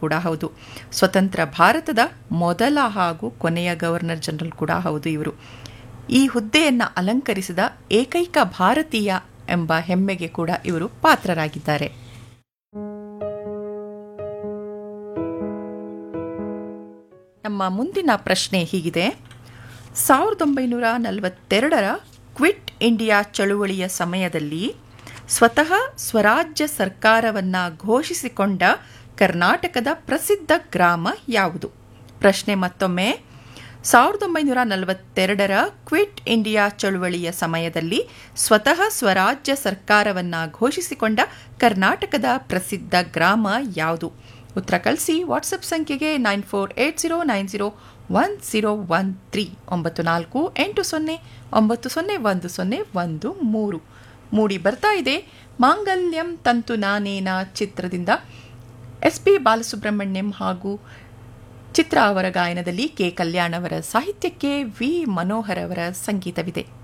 ಕೂಡ ಹೌದು ಸ್ವತಂತ್ರ ಭಾರತದ ಮೊದಲ ಹಾಗೂ ಕೊನೆಯ ಗವರ್ನರ್ ಜನರಲ್ ಕೂಡ ಹೌದು ಇವರು ಈ ಹುದ್ದೆಯನ್ನು ಅಲಂಕರಿಸಿದ ಏಕೈಕ ಭಾರತೀಯ ಎಂಬ ಹೆಮ್ಮೆಗೆ ಕೂಡ ಇವರು ಪಾತ್ರರಾಗಿದ್ದಾರೆ ನಮ್ಮ ಮುಂದಿನ ಪ್ರಶ್ನೆ ಹೀಗಿದೆ ಸಾವಿರದ ಒಂಬೈನೂರ ನಲವತ್ತೆರಡರ ಕ್ವಿಟ್ ಇಂಡಿಯಾ ಚಳುವಳಿಯ ಸಮಯದಲ್ಲಿ ಸ್ವತಃ ಸ್ವರಾಜ್ಯ ಸರ್ಕಾರವನ್ನು ಘೋಷಿಸಿಕೊಂಡ ಕರ್ನಾಟಕದ ಪ್ರಸಿದ್ಧ ಗ್ರಾಮ ಯಾವುದು ಪ್ರಶ್ನೆ ಮತ್ತೊಮ್ಮೆ ಸಾವಿರದ ಒಂಬೈನೂರ ನಲವತ್ತೆರಡರ ಕ್ವಿಟ್ ಇಂಡಿಯಾ ಚಳುವಳಿಯ ಸಮಯದಲ್ಲಿ ಸ್ವತಃ ಸ್ವರಾಜ್ಯ ಸರ್ಕಾರವನ್ನು ಘೋಷಿಸಿಕೊಂಡ ಕರ್ನಾಟಕದ ಪ್ರಸಿದ್ಧ ಗ್ರಾಮ ಯಾವುದು ಉತ್ತರ ಕಳಿಸಿ ವಾಟ್ಸಪ್ ಸಂಖ್ಯೆಗೆ nine four eight zero nine zero one zero one three ಒಂಬತ್ತು ನಾಲ್ಕು ಎಂಟು ಸೊನ್ನೆ ಒಂಬತ್ತು ಸೊನ್ನೆ ಒಂದು ಸೊನ್ನೆ ಒಂದು ಮೂರು ಮೂಡಿ ಬರ್ತಾ ಇದೆ ಮಾಂಗಲ್ಯಂ ತಂತು ನಾನೇನ ಚಿತ್ರದಿಂದ ಎಸ್ ಪಿ ಬಾಲಸುಬ್ರಹ್ಮಣ್ಯಂ ಹಾಗೂ ಚಿತ್ರ ಅವರ ಗಾಯನದಲ್ಲಿ ಕೆ ಕಲ್ಯಾಣ್ ಅವರ ಸಾಹಿತ್ಯಕ್ಕೆ ವಿ ಮನೋಹರ್ ಅವರ ಸಂಗೀತವಿದೆ